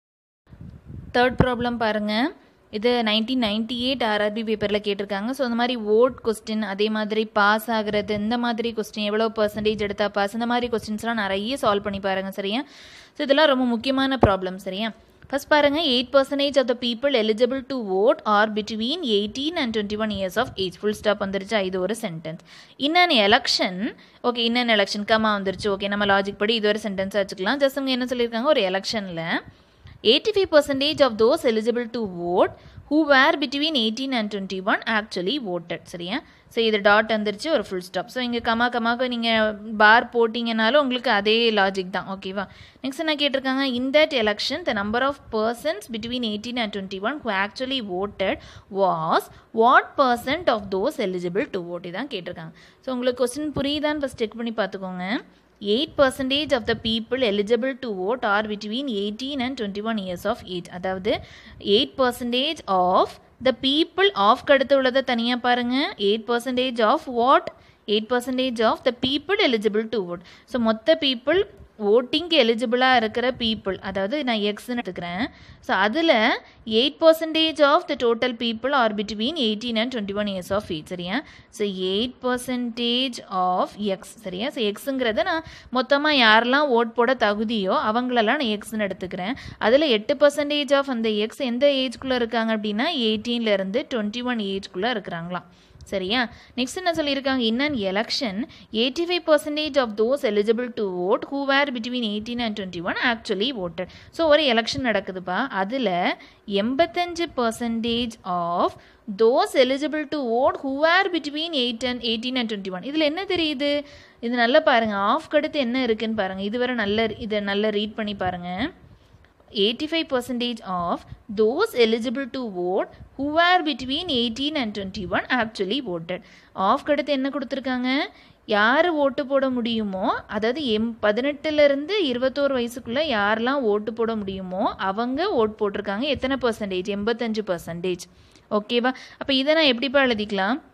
தேர்ட் ப்ராப்ளம் பாருங்கள் இது நைன்டீன் நைன்டி எயிட் ஆர்ஆர்பி பேப்பரில் கேட்டிருக்காங்க ஸோ அந்த மாதிரி ஓட் கொஸ்டின் அதே மாதிரி பாஸ் ஆகிறது இந்த மாதிரி கொஸ்டின் எவ்வளோ பர்சன்டேஜ் எடுத்தா பாஸ் இந்த மாதிரி கொஸ்டின்ஸ்லாம் நிறைய சால்வ் பண்ணி பாருங்கள் சரியா ஸோ இதெல்லாம் ரொம்ப முக்கியமான ப்ராப்ளம் சரியா ஃபர்ஸ்ட் பாருங்க eight percentage of the people eligible to vote are between eighteen and twenty one years of age full stop வந்துருச்சு இது ஒரு sentence in an election okay in an election comma வந்துருச்சு ஓகே நம்ம லாஜிக் படி இது ஒரு சென்டென்ஸாக வச்சுக்கலாம் ஜஸ்ட் அவங்க என்ன சொல்லியிருக்காங்க ஒரு எலெக்ஷனில் eighty five percentage of those eligible to vote who were between eighteen and twenty one actually voted சரியா ஸோ இது டாட் வந்துருச்சு ஒரு ஃபுல் ஸ்டாப் ஸோ இங்கே கமா கமாக்கு நீங்கள் பார் போட்டிங்கனாலும் உங்களுக்கு அதே லாஜிக் தான் ஓகேவா நெக்ஸ்ட் என்ன கேட்டிருக்காங்க in that election the number of persons between eighteen and twenty one who actually voted was what percent of those eligible to vote இதான் கேட்டிருக்காங்க ஸோ உங்களுக்கு கொஸ்டின் புரியுதான்னு ஃபஸ்ட் செக் பண்ணி பார்த்துக்கோங்க eight percentage of the people eligible to vote are between eighteen and twenty one years of age அதாவது eight percentage of the people of அடுத்து உள்ளதை தனியாக பாருங்கள் eight percentage of what eight percentage of the people eligible to vote so மொத்த people ஓட்டிங்க்கு எலிஜிபிளாக இருக்கிற people அதாவது நான் எக்ஸ்ன்னு எடுத்துக்கிறேன் ஸோ அதில் eight percentage of the total people are between eighteen and twenty one years of age சரியா so eight percentage of X சரியா ஸோ எக்ஸுங்கிறத நான் மொத்தமாக யாரெல்லாம் ஓட் போட தகுதியோ அவங்களெல்லாம் நான் எக்ஸ்ன்னு எடுத்துக்கிறேன் அதில் எட்டு பர்சன்டேஜ் ஆஃப் அந்த எக்ஸ் எந்த ஏஜ்குள்ளே இருக்காங்க அப்படின்னா எயிட்டீன்லேருந்து டுவெண்ட்டி ஒன் ஏஜ்குள்ளே இருக்கிறாங்களாம் சரியா நெக்ஸ்ட் என்ன சொல்லியிருக்காங்க in an election eighty five percentage of those eligible to vote who were between eighteen and twenty one actually voted so ஒரு எலெக்ஷன் நடக்குதுப்பா அதில் எண்பத்தஞ்சு percentage of those eligible to vote who were between eight and eighteen and twenty one இதில் என்ன தெரியுது இது நல்லா பாருங்கள் ஆஃப் கடுத்து என்ன இருக்குன்னு பாருங்கள் இதுவரை நல்ல இதை நல்லா ரீட் பண்ணி பாருங்கள் 85% of those eligible to vote who were between 18 and 21 actually voted. Of கடுத்து என்ன கொடுத்துருக்காங்க யார் ஓட்டு போட முடியுமோ அதாவது எம் பதினெட்டுலேருந்து இருபத்தோரு வயசுக்குள்ளே யாரெல்லாம் ஓட்டு போட முடியுமோ அவங்க ஓட் போட்டிருக்காங்க எத்தனை பர்சன்டேஜ் எண்பத்தஞ்சு பர்சன்டேஜ் ஓகேவா அப்போ இதை நான் எப்படிப்பா எழுதிக்கலாம்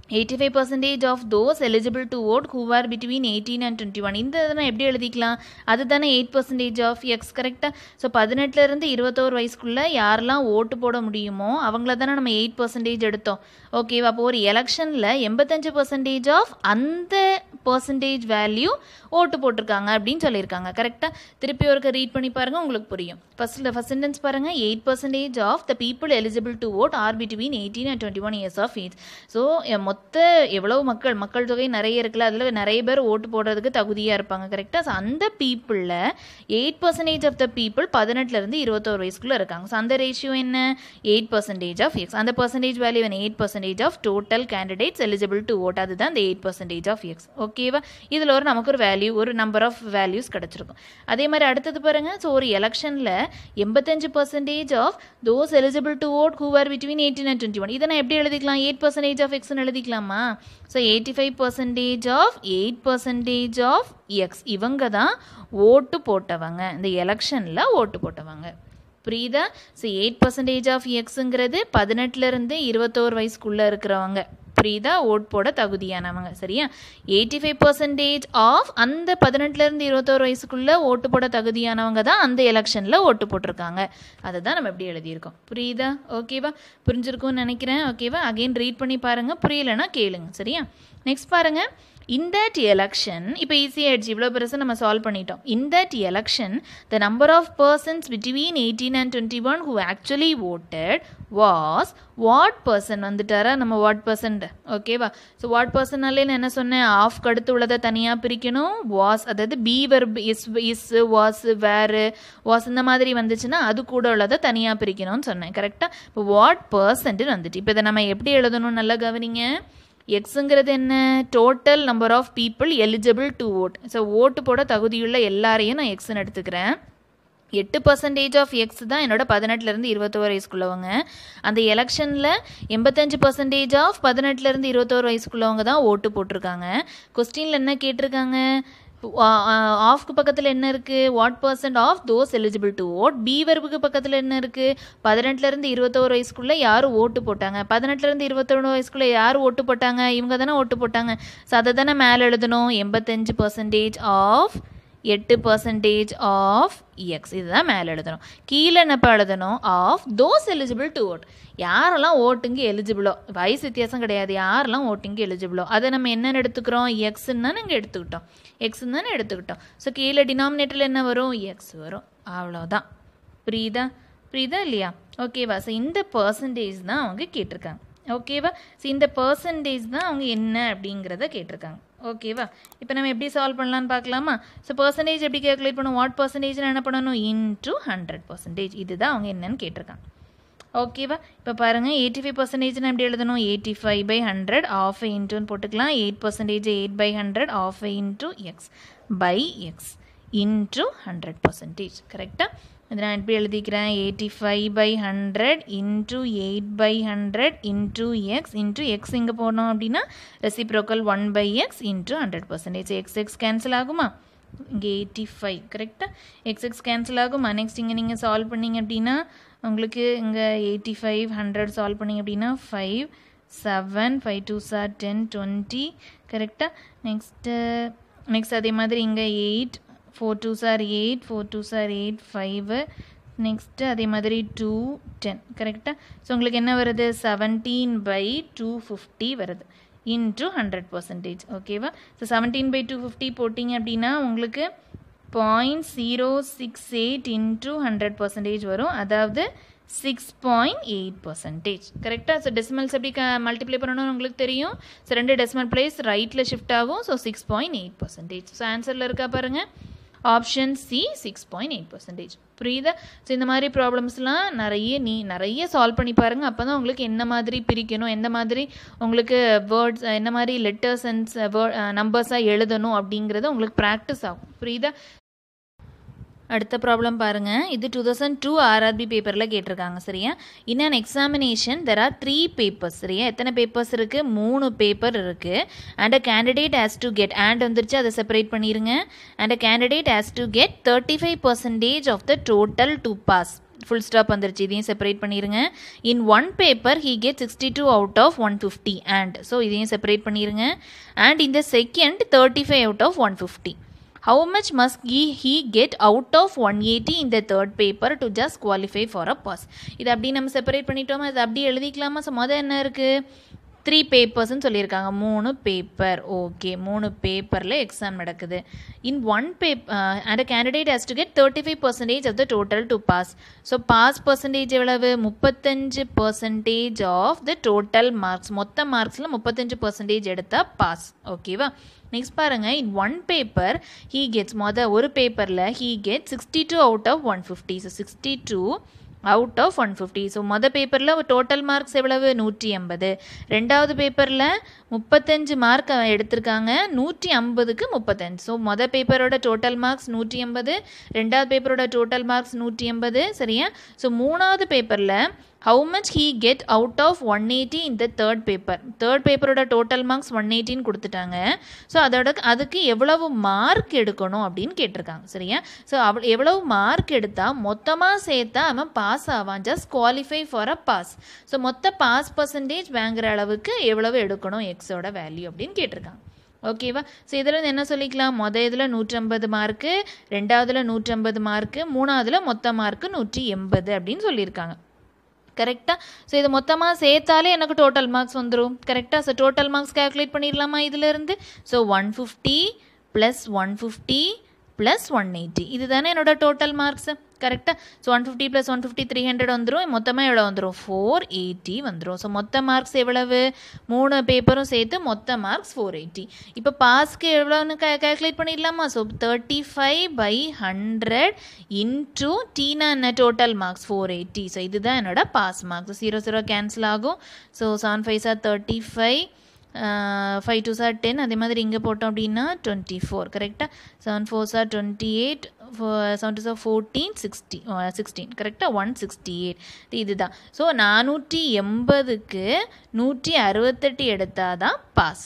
85% percentage of those eligible to vote who are between eighteen and twenty one இந்த இதை நான் எப்படி எழுதிக்கலாம் அதுதானே எயிட் பர்சன்டேஜ் ஆஃப் எக்ஸ் கரெக்டாக ஸோ பதினெட்டுலேருந்து இருபத்தோரு வயசுக்குள்ளே யாரெல்லாம் ஓட்டு போட முடியுமோ அவங்கள தானே நம்ம எயிட் பர்சன்டேஜ் எடுத்தோம் ஓகேவா அப்போ ஒரு எலெக்ஷனில் எண்பத்தஞ்சு பர்சன்டேஜ் ஆஃப் அந்த பர்சன்டேஜ் வேல்யூ ஓட்டு போட்டிருக்காங்க அப்படின்னு சொல்லியிருக்காங்க கரெக்டாக திருப்பி ஒருக்க ரீட் பண்ணி பாருங்கள் உங்களுக்கு புரியும் ஃபஸ்ட்டில் ஃபஸ்ட் சென்டென்ஸ் பாருங்கள் eight percentage of the people eligible to vote are between eighteen and twenty one years of age so மொத்த எவ்வளவு மக்கள் மக்கள் தொகை நிறைய இருக்குல்ல அதில் நிறைய பேர் ஓட்டு போடுறதுக்கு தகுதியாக இருப்பாங்க கரெக்டாக ஸோ அந்த பீப்புளில் eight percentage of the people பதினெட்டுலேருந்து இருபத்தோரு வயசுக்குள்ளே இருக்காங்க ஸோ அந்த ரேஷியோ என்ன எயிட் பர்சன்டேஜ் ஆஃப் எக்ஸ் அந்த பர்சன்டேஜ் வேல்யூ என்ன eight percentage of total candidates eligible to vote அதுதான் இந்த எயிட் பர்சன்டேஜ் ஆஃப் எக்ஸ் ஓகேவா இதில் ஒரு நமக்கு ஒரு வேல்யூ ஒரு நம்பர் ஆஃப் வேல்யூஸ் கிடச்சிருக்கும் அதே மாதிரி அடுத்தது பாருங்க ஸோ ஒரு எலெக்ஷனில் எண்பத்தஞ்சு percentage of those eligible to vote who are between eighteen and twenty one இதை நான் எப்படி எழுதிக்கலாம் எயிட் பர்சன்டேஜ் ஆஃப் எக்ஸ்னு எழுதிக்கலாமா so eighty five percentage of eight percentage of X இவங்க தான் ஓட்டு போட்டவங்க இந்த எலெக்ஷனில் ஓட்டு போட்டவங்க புரியுதா ஸோ எயிட் பர்சன்டேஜ் ஆஃப் எக்ஸுங்கிறது பதினெட்டுலேருந்து இருபத்தோரு வயசுக்குள்ளே இருக்கிறவங்க புரியுதா ஓட் போட தகுதியானவங்க சரியா எயிட்டி ஃபைவ் பர்சன்டேஜ் ஆஃப் அந்த பதினெட்டுலேருந்து இருபத்தோரு வயசுக்குள்ளே ஓட்டு போட தகுதியானவங்க தான் அந்த எலெக்ஷனில் ஓட்டு போட்டிருக்காங்க அதை தான் நம்ம எப்படி எழுதியிருக்கோம் புரியுதா ஓகேவா புரிஞ்சிருக்கும்னு நினைக்கிறேன் ஓகேவா அகைன் ரீட் பண்ணி பாருங்கள் புரியலைன்னா கேளுங்க சரியா நெக்ஸ்ட் பாருங்கள் இன் தட் எலெக்ஷன் இப்போ ஈஸியாகிடுச்சு இவ்வளோ பெருசாக நம்ம சால்வ் பண்ணிட்டோம் in that election the number of persons between eighteen and twenty one who actually voted was what person வந்துட்டாரா நம்ம வாட் பர்சன்ட் ஓகேவா ஸோ வாட் பர்சனாலே நான் என்ன சொன்னேன் ஆஃப் கடுத்து உள்ளதை தனியாக பிரிக்கணும் வாஸ் அதாவது be verb is is was வேறு வாஸ் இந்த மாதிரி வந்துச்சுன்னா அது கூட உள்ளதை தனியாக பிரிக்கணும்னு சொன்னேன் கரெக்டாக இப்போ வாட் பர்சன்ட்னு வந்துட்டு இப்போ இதை நம்ம எப்படி எழுதணும் நல்லா கவனிங்க எக்ஸுங்கிறது என்ன total number of people eligible to vote so ஓட்டு போட தகுதியுள்ள எல்லாரையும் நான் எக்ஸ்ன்னு எடுத்துக்கிறேன் எட்டு பர்சன்டேஜ் ஆஃப் எக்ஸ் தான் என்னோட பதினெட்டுலேருந்து இருபத்தோரு வயசுக்குள்ளவங்க அந்த எலெக்ஷனில் எண்பத்தஞ்சு பர்சன்டேஜ் ஆஃப் பதினெட்டுலேருந்து இருபத்தோரு வயசுக்குள்ளவங்க தான் ஓட்டு போட்டிருக்காங்க கொஸ்டினில் என்ன கேட்டிருக்காங்க ஆஃப்க்கு பக்கத்தில் என்ன இருக்குது what percent of those eligible to vote be வர்புக்கு பக்கத்தில் என்ன இருக்குது பதினெட்டுலேருந்து இருபத்தோரு வயசுக்குள்ளே யார் ஓட்டு போட்டாங்க பதினெட்டுலேருந்து இருபத்தொன்று வயசுக்குள்ளே யார் ஓட்டு போட்டாங்க இவங்க தானே ஓட்டு போட்டாங்க ஸோ அதை தானே மேலே எழுதணும் எண்பத்தஞ்சு பர்சன்டேஜ் ஆஃப் எட்டு பர்சன்டேஜ் ஆஃப் எக்ஸ் இதுதான் மேலே எழுதணும் கீழே என்னப்போ எழுதணும் of those eligible to vote யாரெல்லாம் ஓட்டுங்க எலிஜிபிளோ வயசு வித்தியாசம் கிடையாது யாரெல்லாம் ஓட்டிங்க எலிஜிபிளோ அதை நம்ம என்னென்னு எடுத்துக்கிறோம் எக்ஸ்ன்னு தான் நாங்கள் எடுத்துக்கிட்டோம் எக்ஸ்ன்னு தானே எடுத்துக்கிட்டோம் ஸோ கீழே டினாமினேட்டரில் என்ன வரும் எக்ஸ் வரும் அவ்வளோதான் புரியுதா புரியுதா இல்லையா ஓகேவா ஸோ இந்த பர்சன்டேஜ் தான் அவங்க கேட்டிருக்காங்க ஓகேவா ஸோ இந்த பர்சன்டேஜ் தான் அவங்க என்ன அப்படிங்கிறத கேட்டிருக்காங்க ஓகேவா இப்போ நம்ம எப்படி சால்வ் பண்ணலான்னு பார்க்கலாமா ஸோ பர்சன்டேஜ் எப்படி கேல்குலேட் பண்ணும் வாட் பர்சன்டேஜ் என்ன பண்ணணும் இன்டூ ஹண்ட்ரட் பர்சன்டேஜ் இதுதான் அவங்க என்னன்னு கேட்டிருக்காங்க ஓகேவா இப்போ பாருங்கள் எயிட்டி ஃபைவ் பர்சன்டேஜ்னு எப்படி எழுதணும் eighty five by hundred of இன்ட்டுன்னு போட்டுக்கலாம் eight percentage eight by hundred of into X by X into hundred percentage கரெக்டாக இது நான் எப்படி எழுதிக்கிறேன் eighty five by hundred into eight by hundred into X into X இங்கே போனோம் அப்படின்னா reciprocal one by X into hundred percentage X X cancel ஆகுமா இங்கே எயிட்டி ஃபைவ் கரெக்டாக எக்ஸ் எக்ஸ் கேன்சல் ஆகுமா நெக்ஸ்ட் இங்கே நீங்கள் சால்வ் பண்ணிங்க அப்படின்னா உங்களுக்கு இங்கே எயிட்டி ஃபைவ் ஹண்ட்ரட் சால்வ் பண்ணிங்க அப்படின்னா five seven five two are ten twenty கரெக்டாக நெக்ஸ்ட்டு நெக்ஸ்ட் அதே மாதிரி இங்கே eight four two are eight four two are eight five next அதே மாதிரி டூ டென் கரெக்டாக ஸோ உங்களுக்கு என்ன வருது செவன்டீன் பை டூ ஃபிஃப்டி வருது இன்ட்டு ஹண்ட்ரட் பர்சன்டேஜ் ஓகேவா so seventeen by two fifty போட்டிங்க அப்படின்னா உங்களுக்கு point zero six eight into hundred percentage வரும் அதாவது சிக்ஸ் பாயிண்ட் எயிட் பர்சன்டேஜ் கரெக்டாக ஸோ டெசிமல்ஸ் எப்படி க மல்டிப்ளை பண்ணணும்னு உங்களுக்கு தெரியும் ஸோ ரெண்டு டெசிமல் பிளேஸ் ரைட்டில் ஷிஃப்ட் ஆகும் so six point eight percentage so ஆன்சரில் இருக்கா பாருங்கள் option C six point eight percentage புரியுதா ஸோ இந்த மாதிரி ப்ராப்ளம்ஸ்லாம் நிறைய நீ நிறைய சால்வ் பண்ணி பாருங்கள் அப்போ தான் உங்களுக்கு என்ன மாதிரி பிரிக்கணும் எந்த மாதிரி உங்களுக்கு வேர்ட்ஸ் என்ன மாதிரி லெட்டர்ஸ் அண்ட் நம்பர்ஸாக எழுதணும் அப்படிங்கிறது உங்களுக்கு ப்ராக்டிஸ் ஆகும் புரியுதா அடுத்த ப்ராப்ளம் பாருங்கள் இது டூ தௌசண்ட் டூ ஆர்ஆர்பி பேப்பரில் கேட்டிருக்காங்க சரியா in an examination there are three papers சரியா எத்தனை பேப்பர்ஸ் இருக்குது மூணு பேப்பர் இருக்குது and a candidate has to get and வந்துருச்சு அதை செப்பரேட் பண்ணிடுங்க and a candidate has to get thirty five percentage of the total to pass full stop வந்துருச்சு இதையும் செப்பரேட் பண்ணிடுங்க in one paper he get sixty two out of one fifty and so இதையும் separate பண்ணிடுங்க and இந்த second thirty five out of one fifty how much must he he get out of 180 in the third paper to just qualify for a pass இது அப்படி நம்ம separate பண்ணிட்டோமா இது அப்படி எழுதிக்கலாமா so மொதல் என்ன இருக்குது த்ரீ பேப்பர்ஸ்னு சொல்லியிருக்காங்க மூணு பேப்பர் ஓகே மூணு பேப்பரில் எக்ஸாம் நடக்குது in one paper and candidate has to get thirty five percentage of the total to pass so pass percentage எவ்வளவு முப்பத்தஞ்சு percentage of the total marks மொத்த மார்க்ஸில் முப்பத்தஞ்சு பர்சன்டேஜ் எடுத்தால் பாஸ் ஓகேவா நெக்ஸ்ட் பாருங்கள் in one paper he gets மொதல் ஒரு பேப்பரில் he get sixty two out of one fifty so sixty two out of one fifty so மொதல் பேப்பரில் டோட்டல் மார்க்ஸ் எவ்வளவு நூற்றி ஐம்பது ரெண்டாவது பேப்பரில் முப்பத்தஞ்சு மார்க் எடுத்திருக்காங்க நூற்றி ஐம்பதுக்கு முப்பத்தஞ்சு ஸோ மொதல் பேப்பரோட டோட்டல் மார்க்ஸ் நூற்றி ஐம்பது ரெண்டாவது பேப்பரோட டோட்டல் மார்க்ஸ் நூற்றி ஐம்பது சரியா ஸோ மூணாவது பேப்பரில் how much he get out of one eighty இந்த தேர்ட் பேப்பர் தேர்ட் பேப்பரோட டோட்டல் மார்க்ஸ் ஒன் எயிட்டின்னு கொடுத்துட்டாங்க ஸோ அதோட அதுக்கு எவ்வளவு மார்க் எடுக்கணும் அப்படின்னு கேட்டிருக்காங்க சரியா ஸோ அவ எவ்வளவு மார்க் எடுத்தால் மொத்தமாக சேர்த்தா அவன் பாஸ் ஆவான் just qualify for a pass so மொத்த பாஸ் பர்சன்டேஜ் வாங்குற அளவுக்கு எவ்வளவு எடுக்கணும் எக்ஸோட வேல்யூ அப்படின்னு கேட்டிருக்காங்க ஓகேவா ஸோ இதில் வந்து என்ன சொல்லிக்கலாம் மொதல் இதில் நூற்றம்பது மார்க்கு ரெண்டாவதுல நூற்றம்பது மார்க்கு மூணாவதுல மொத்த மார்க்கு நூற்றி எண்பது அப்படின்னு சொல்லியிருக்காங்க கரெக்டாக ஸோ இது மொத்தமாக சேர்த்தாலே எனக்கு டோட்டல் மார்க்ஸ் வந்துடும் கரெக்டாக ஸோ டோட்டல் மார்க்ஸ் கேல்குலேட் பண்ணிடலாமா இதிலேருந்து so one fifty plus one fifty plus one eighty இது தானே என்னோட டோட்டல் மார்க்ஸு கரெக்டாக so one fifty plus one fifty three hundred வந்துடும் மொத்தமாக எவ்வளோ வந்துடும் ஃபோர் எயிட்டி வந்துடும் ஸோ மொத்த மார்க்ஸ் எவ்வளவு மூணு பேப்பரும் சேர்த்து மொத்த மார்க்ஸ் ஃபோர் எயிட்டி இப்போ பாஸ்க்கு எவ்வளோன்னு கே கேல்குலேட் பண்ணிடலாமா so thirty five by hundred into டீனா என்ன total marks four eighty so இதுதான் என்னோட pass marks zero zero cancel ஆகும் so seven five are thirty five five two are ten அதே மாதிரி இங்கே போட்டோம் அப்படின்னா டுவெண்ட்டி ஃபோர் கரெக்டாக seven four are twenty eight seven two are fourteen sixty sixteen கரெக்டாக ஒன் சிக்ஸ்டி எயிட் இதுதான் so நானூற்றி எண்பதுக்கு நூற்றி அறுபத்தெட்டு எடுத்தால் தான் பாஸ்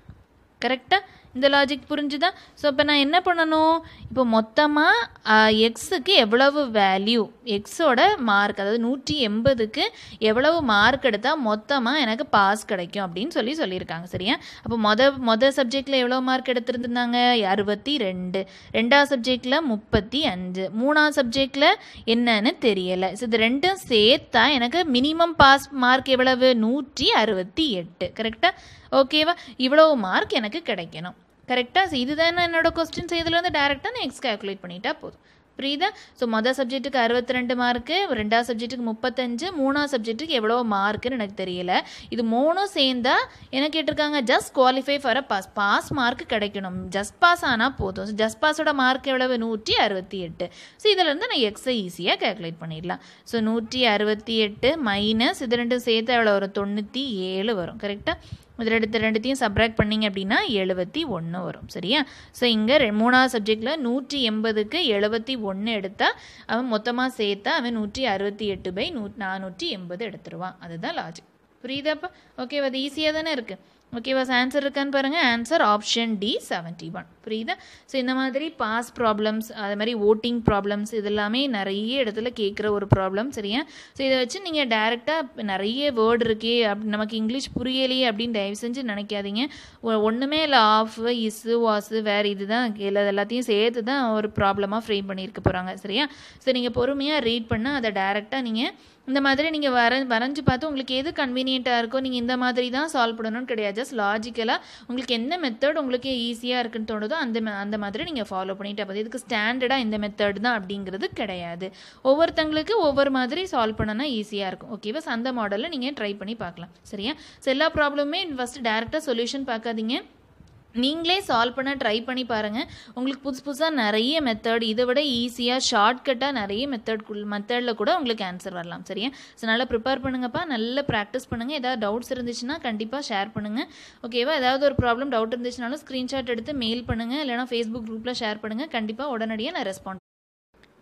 கரெக்டாக இந்த லாஜிக் புரிஞ்சுதா ஸோ இப்போ நான் என்ன பண்ணணும் இப்போ மொத்தமாக எக்ஸுக்கு எவ்வளவு வேல்யூ எக்ஸோட மார்க் அதாவது நூற்றி எண்பதுக்கு எவ்வளவு மார்க் எடுத்தால் மொத்தமாக எனக்கு பாஸ் கிடைக்கும் அப்படின்னு சொல்லி சொல்லியிருக்காங்க சரியா அப்போ மொத மொதல் சப்ஜெக்டில் எவ்வளோ மார்க் எடுத்திருந்தாங்க அறுபத்தி ரெண்டு ரெண்டாவது சப்ஜெக்டில் முப்பத்தி அஞ்சு மூணாவது சப்ஜெக்டில் என்னன்னு தெரியலை ஸோ இது ரெண்டும் சேர்த்தா எனக்கு மினிமம் பாஸ் மார்க் எவ்வளவு நூற்றி அறுபத்தி எட்டு கரெக்டாக ஓகேவா இவ்வளோ மார்க் எனக்கு கிடைக்கணும் கரெக்டாக ஸோ இதுதானே என்னோட கொஸ்டின்ஸ் இதில் வந்து டேரெக்டாக நான் எக்ஸ் கேல்குலேட் பண்ணிட்டா போதும் புரியுதா ஸோ மொதல் சப்ஜெக்ட்டுக்கு அறுபத்தி ரெண்டு மார்க்கு ரெண்டாவது சப்ஜெக்ட்டுக்கு முப்பத்தஞ்சு மூணாவது சப்ஜெக்ட்டுக்கு எவ்வளோ மார்க்குன்னு எனக்கு தெரியல இது மூணும் சேர்ந்தா என்ன கேட்டிருக்காங்க just qualify for a pass pass mark கிடைக்கணும் ஜஸ்ட் பாஸ் ஆனால் போதும் ஸோ ஜஸ்ட் பாஸோட மார்க் எவ்வளவு நூற்றி அறுபத்தி எட்டு ஸோ இதிலேருந்து நான் எக்ஸை ஈஸியாக கேல்குலேட் பண்ணிடலாம் ஸோ நூற்றி அறுபத்தி எட்டு மைனஸ் இது ரெண்டும் சேர்த்து எவ்வளோ வரும் தொண்ணூற்றி ஏழு வரும் கரெக்டாக இது ரெண்டு ரெண்டுத்தையும் சப்ராக்ட் பண்ணிங்க அப்படின்னா எழுபத்தி ஒன்று வரும் சரியா ஸோ இங்கே ரெ மூணாவது சப்ஜெக்டில் நூற்றி எண்பதுக்கு எழுபத்தி ஒன்று எடுத்தால் அவன் மொத்தமாக சேர்த்தா அவன் நூற்றி அறுபத்தி எட்டு பை நூ நானூற்றி எண்பது எடுத்துருவான் அதுதான் லாஜிக் புரியுதாப்பா ஓகேவா அது ஈஸியாக தானே இருக்குது ஓகேவா ஆன்சர் இருக்கான்னு பாருங்கள் answer option D seventy one புரியுதா ஸோ இந்த மாதிரி பாஸ் ப்ராப்ளம்ஸ் அது மாதிரி ஓட்டிங் ப்ராப்ளம்ஸ் இது எல்லாமே நிறைய இடத்துல கேட்குற ஒரு ப்ராப்ளம் சரியா ஸோ இதை வச்சு நீங்கள் டேரெக்டாக நிறைய வேர்டு இருக்கே அப் நமக்கு இங்கிலீஷ் புரியலையே அப்படின்னு தயவு செஞ்சு நினைக்காதீங்க ஒன்றுமே இல்லை ஆஃப் இஸ்ஸு வாஸு வேறு இது தான் இல்லை எல்லாத்தையும் சேர்த்து தான் ஒரு ப்ராப்ளமாக ஃப்ரேம் பண்ணியிருக்க போகிறாங்க சரியா ஸோ நீங்கள் பொறுமையாக ரீட் பண்ணால் அதை டேரெக்டாக நீங்கள் இந்த மாதிரி நீங்கள் வர வரைஞ்சி பார்த்து உங்களுக்கு எது கன்வீனியண்ட்டாக இருக்கோ நீங்கள் இந்த மாதிரி தான் சால்வ் பண்ணணும்னு கிடையாது ஜஸ்ட் லாஜிக்கலாக உங்களுக்கு எந்த மெத்தட் உங்களுக்கு ஈஸியாக இருக்குன்னு தோணுதோ அந்த அந்த மாதிரி நீங்கள் ஃபாலோ பண்ணிட்டு அப்போ இதுக்கு ஸ்டாண்டர்டாக இந்த மெத்தட் தான் அப்படிங்கிறது கிடையாது ஒவ்வொருத்தங்களுக்கு ஒவ்வொரு மாதிரி சால்வ் பண்ணனா ஈஸியாக இருக்கும் ஓகேவா அந்த மாடலில் நீங்கள் ட்ரை பண்ணி பார்க்கலாம் சரியா ஸோ எல்லா ப்ராப்ளமுமே ஃபஸ்ட்டு டேரெக்டாக சொல்யூஷன் பார்க்காதீங்க நீங்களே சால்வ் பண்ண ட்ரை பண்ணி பாருங்கள் உங்களுக்கு புதுசு புதுசாக நிறைய மெத்தட் இதை விட ஈஸியாக ஷார்ட்கட்டாக நிறைய மெத்தட் மெத்தடில் கூட உங்களுக்கு ஆன்சர் வரலாம் சரியா ஸோ நல்லா ப்ரிப்பேர் பண்ணுங்கப்பா நல்லா ப்ராக்டிஸ் பண்ணுங்கள் ஏதாவது டவுட்ஸ் இருந்துச்சுன்னா கண்டிப்பாக ஷேர் பண்ணுங்கள் ஓகேவா ஏதாவது ஒரு ப்ராப்ளம் டவுட் இருந்துச்சுனாலும் ஸ்க்ரீன்ஷாட் எடுத்து மெயில் பண்ணுங்கள் இல்லைனா ஃபேஸ்புக் குரூப்பில் ஷேர் பண்ணுங்கள் கண்டிப்பாக உடனடியாக நான் ரெஸ்பாண்ட்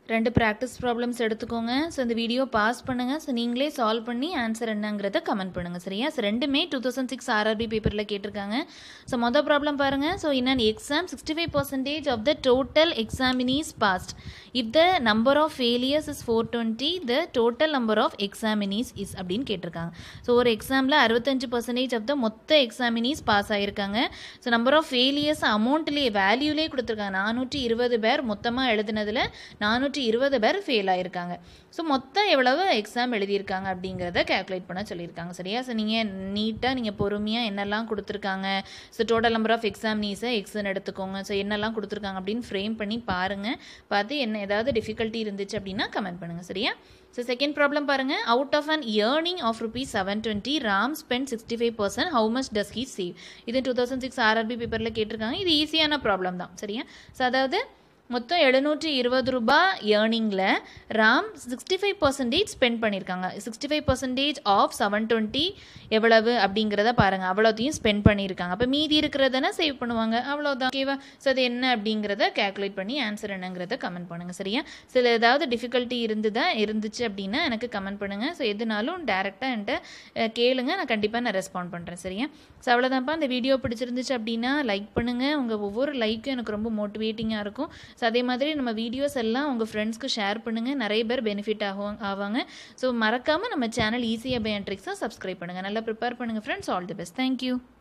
ரெண்டு ப்ராக்டிஸ் ப்ராப்ளம்ஸ் எடுத்துக்கோங்க ஸோ இந்த வீடியோ பாஸ் பண்ணுங்கள் ஸோ நீங்களே சால்வ் பண்ணி ஆன்சர் என்னங்கிறத கமெண்ட் பண்ணுங்கள் சரியா ஸோ ரெண்டுமே டூ தௌசண்ட் சிக்ஸ் ஆர்ஆர்பி பேப்பரில் கேட்டிருக்காங்க ஸோ மொதல் ப்ராப்ளம் பாருங்கள் so in an exam sixty five percentage of the total examinees passed if the number of failures is four twenty the total number of examinees is அப்படின்னு கேட்டிருக்காங்க so ஒரு எக்ஸாமில் அறுபத்தஞ்சு percentage of the மொத்த examinees pass ஆகிருக்காங்க so number of failures அமௌண்ட்லேயே வேல்யூலேயே கொடுத்துருக்காங்க நானூற்றி இருபது பேர் மொத்தமாக எழுதுனதில் நானூற்றி இருபது பேர் ஃபெயில் ஆகிருக்காங்க ஸோ மொத்தம் எவ்வளவு எக்ஸாம் எழுதியிருக்காங்க அப்படிங்கிறத கேல்குலேட் பண்ண சொல்லியிருக்காங்க சரியா ஸோ நீங்கள் நீட்டாக நீங்கள் பொறுமையாக என்னெல்லாம் கொடுத்துருக்காங்க ஸோ டோட்டல் நம்பர் ஆஃப் எக்ஸாமினீஸை எக்ஸ்ன்னு எடுத்துக்கோங்க ஸோ என்னெல்லாம் கொடுத்துருக்காங்க அப்படின்னு ஃப்ரேம் பண்ணி பாருங்கள் பார்த்து என்ன ஏதாவது டிஃபிகல்ட்டி இருந்துச்சு அப்படின்னா கமெண்ட் பண்ணுங்கள் சரியா ஸோ செகண்ட் ப்ராப்ளம் பாருங்கள் out of an earning of rupees seven twenty Ram spend sixty five percent how much does he save இது டூ தௌசண்ட் சிக்ஸ் ஆர்ஆர்பி பேப்பரில் கேட்டிருக்காங்க இது ஈஸியான ப்ராப்ளம் தான் சரியா ஸோ அதாவது மொத்தம் எழுநூற்றி இருபது ரூபாய் ஏர்னிங்கில் Ram sixty five percentage spend பண்ணியிருக்காங்க sixty five percentage of seven twenty எவ்வளவு அப்படிங்கிறத பாருங்கள் அவ்வளோத்தையும் ஸ்பெண்ட் பண்ணியிருக்காங்க அப்போ மீதி இருக்கிறதனா சேவ் பண்ணுவாங்க அவ்வளோதான் ஓகேவா ஸோ அது என்ன அப்படிங்கிறத கேல்குலேட் பண்ணி ஆன்சர் என்னங்கிறத கமெண்ட் பண்ணுங்கள் சரியா சில ஏதாவது டிஃபிகல்ட்டி இருந்துதா இருந்துச்சு அப்படின்னா எனக்கு கமெண்ட் பண்ணுங்கள் ஸோ எதுனாலும் டேரெக்டாக என்கிட்ட கேளுங்க நான் கண்டிப்பாக நான் ரெஸ்பாண்ட் பண்ணுறேன் சரியா ஸோ அவ்வளோதான்ப்பா இந்த வீடியோ பிடிச்சிருந்துச்சு அப்படின்னா லைக் பண்ணுங்கள் உங்கள் ஒவ்வொரு லைக்கும் எனக்கு ரொம்ப மோட்டிவேட்டிங்காக இருக்கும் ஸோ அதே மாதிரி நம்ம வீடியோஸ் எல்லாம் உங்கள் ஃப்ரெண்ட்ஸ்க்கு ஷேர் பண்ணுங்கள் நிறைய பேர் பெனிஃபிட் ஆகும் ஆவாங்க ஸோ மறக்காமல் நம்ம சேனல் ஈஸியாக பை ட்ரிக்ஸை சப்ஸ்கிரைப் பண்ணுங்கள் நல்லா ப்ரிப்பேர் பண்ணுங்கள் friends all the best thank you